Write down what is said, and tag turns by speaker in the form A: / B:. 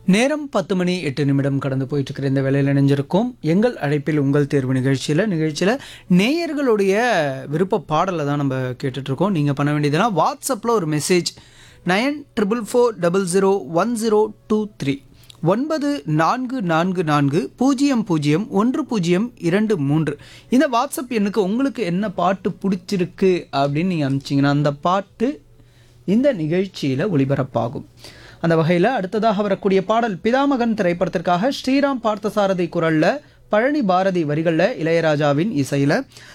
A: நேரம் பத்து மணி எட்டு நிமிடம் கடந்து போயிட்டு இருக்கிற இந்த வேலையில் இணைஞ்சிருக்கோம் எங்கள் அழைப்பில் உங்கள் தேர்வு நிகழ்ச்சியில் நிகழ்ச்சியில் நேயர்களுடைய விருப்ப பாடலை தான் நம்ம கேட்டுட்ருக்கோம் நீங்கள் பண்ண வேண்டியதுலாம் வாட்ஸ்அப்பில் ஒரு message nine triple four double zero one zero two three ஒன்பது நான்கு நான்கு நான்கு பூஜ்ஜியம் பூஜ்ஜியம் ஒன்று பூஜ்ஜியம் இரண்டு மூன்று இந்த வாட்ஸ்அப் எண்ணுக்கு உங்களுக்கு என்ன பாட்டு பிடிச்சிருக்கு அப்படின்னு நீங்கள் அனுப்பிச்சிங்கன்னா அந்த பாட்டு இந்த நிகழ்ச்சியில் ஒளிபரப்பாகும் அந்த வகையில் அடுத்ததாக வரக்கூடிய பாடல் பிதாமகன் திரைப்படத்திற்காக ஸ்ரீராம் பார்த்தசாரதி குரலில் பழனி பாரதி வரிகளில் இளையராஜாவின் இசையில்